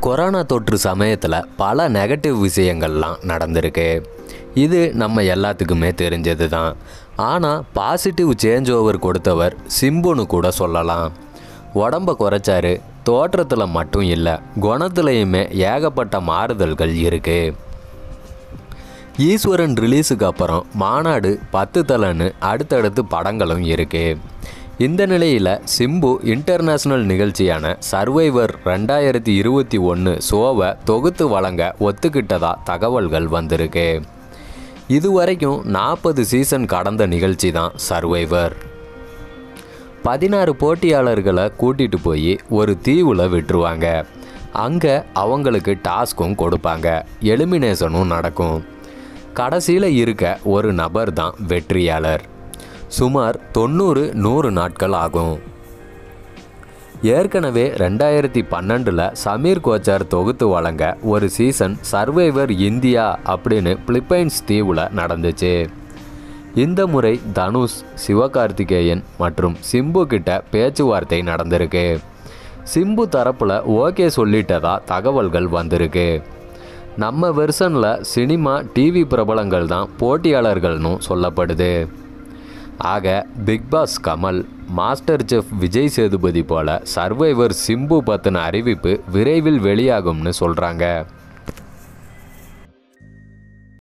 corona தொற்று சமயத்தில் பல நெகட்டிவ் விஷயங்கள்லாம் நடந்திருக்கு இது நம்ம எல்லாத்துக்குமே தெரிஞ்சது தான் ஆனால் பாசிட்டிவ் சேஞ்ச் ஓவர் கொடுத்தவர் சிம்புன்னு கூட சொல்லலாம் உடம்ப குறைச்சாரு தோற்றத்தில் மட்டும் இல்லை குணத்துலையுமே ஏகப்பட்ட மாறுதல்கள் இருக்குது ஈஸ்வரன் ரிலீஸுக்கு அப்புறம் மாநாடு பத்து தலன்னு அடுத்தடுத்து படங்களும் இருக்கு இந்த நிலையில் சிம்பு இன்டர்நேஷ்னல் நிகழ்ச்சியான சர்வைவர் ரெண்டாயிரத்தி இருபத்தி ஒன்று ஷோவை தொகுத்து வழங்க ஒத்துக்கிட்டதா தகவல்கள் வந்திருக்கு இதுவரைக்கும் நாற்பது சீசன் கடந்த நிகழ்ச்சி தான் சர்வைவர் பதினாறு போட்டியாளர்களை கூட்டிட்டு போய் ஒரு தீவில் விட்டுருவாங்க அங்கே அவங்களுக்கு டாஸ்க்கும் கொடுப்பாங்க எலிமினேஷனும் நடக்கும் கடைசியில் இருக்க ஒரு நபர் தான் வெற்றியாளர் சுமார் தொண்ணூறு நூறு நாட்கள் ஆகும் ஏற்கனவே ரெண்டாயிரத்தி பன்னெண்டில் சமீர் கோச்சார் தொகுத்து வழங்க ஒரு சீசன் சர்வைவர் இந்தியா அப்படின்னு பிலிப்பைன்ஸ் தீவில் நடந்துச்சு இந்த முறை தனுஷ் சிவகார்த்திகேயன் மற்றும் சிம்பு கிட்ட பேச்சுவார்த்தை நடந்திருக்கு சிம்பு தரப்பில் ஓகே சொல்லிட்டதா தகவல்கள் வந்திருக்கு நம்ம வெர்ஷனில் சினிமா டிவி பிரபலங்கள் தான் போட்டியாளர்கள்னு சொல்லப்படுது ஆக big boss Kamal master chef Vijay Sethupathi போல சர்வைவர் சிம்பு பற்றின அறிவிப்பு விரைவில் வெளியாகும்னு சொல்கிறாங்க